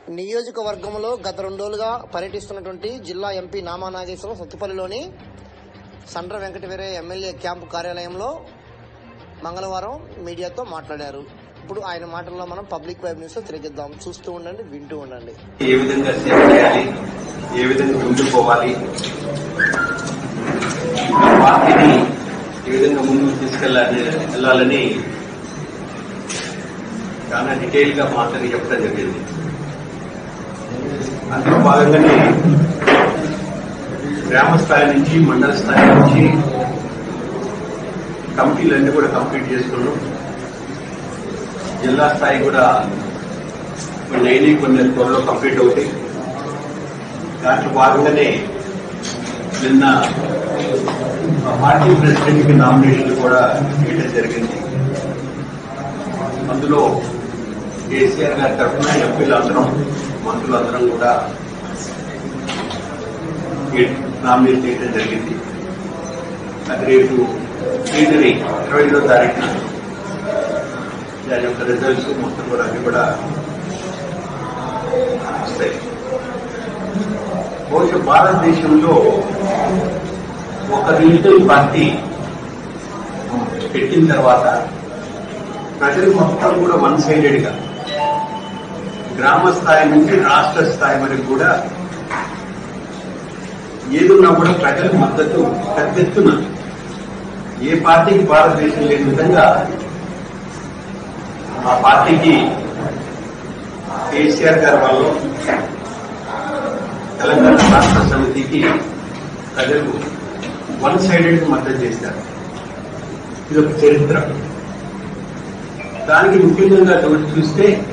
నియోజకవర్గంలో గత రెండు రోజులుగా పర్యటిస్తున్నటువంటి జిల్లా ఎంపీ నామా నాగేశ్వరం సత్తుపల్లిలోని సండ్ర వెంకటవీరయ్య ఎమ్మెల్యే క్యాంపు కార్యాలయంలో మంగళవారం మీడియాతో మాట్లాడారు ఇప్పుడు ఆయన మాటల్లో మనం పబ్లిక్ వెబ్ న్యూస్ తిరిగిద్దాం చూస్తూ ఉండండి వింటూ ఉండండి ఏ విధంగా సేవ చేయాలి ఏ విధంగా ముందుకు పోవాలి ఆ పార్టీని ఏ విధంగా ముందుకు తీసుకెళ్ళాలి వెళ్ళాలని చాలా డీటెయిల్ గా మాట్లాడి చెప్పడం జరిగింది అందులో భాగంగానే గ్రామ స్థాయి నుంచి మండల స్థాయి నుంచి కమిటీలన్నీ కూడా కంప్లీట్ చేసుకున్నాం జిల్లా స్థాయి కూడా కొన్ని అయినాయి కొన్ని త్వరలో కంప్లీట్ అవుతాయి దాంట్లో భాగంగానే నిన్న ఆ పార్టీ ప్రెసిడెంట్ కి నామినేషన్ కూడా చేయడం జరిగింది అందులో కేసీఆర్ గారి తరఫున ఎంపీలు అందరం మంత్రులు అందరం కూడా నామినేట్ చేయడం జరిగింది అది రేపు శ్రీధరి ఇరవై ఐదో తారీఖున దాని యొక్క రిజల్ట్స్ మొత్తం కూడా అన్ని కూడా వస్తాయి బహుశా భారతదేశంలో ఒక రీజనల్ పార్టీ పెట్టిన తర్వాత ప్రజలు మొత్తం కూడా వన్ సైడెడ్ గా గ్రామ స్థాయి నుంచి రాష్ట్ర స్థాయి వరకు కూడా ఏదున్నా కూడా ప్రజల మద్దతు పెద్ద ఎత్తున ఏ పార్టీకి భారతదేశం లేని విధంగా ఆ పార్టీకి కేసీఆర్ గారి వల్ల తెలంగాణ రాష్ట్ర సమితికి ప్రజలు వన్ సైడెడ్ మద్దతు చేశారు ఇది ఒక చరిత్ర దానికి ముఖ్యంగా చూ- చూస్తే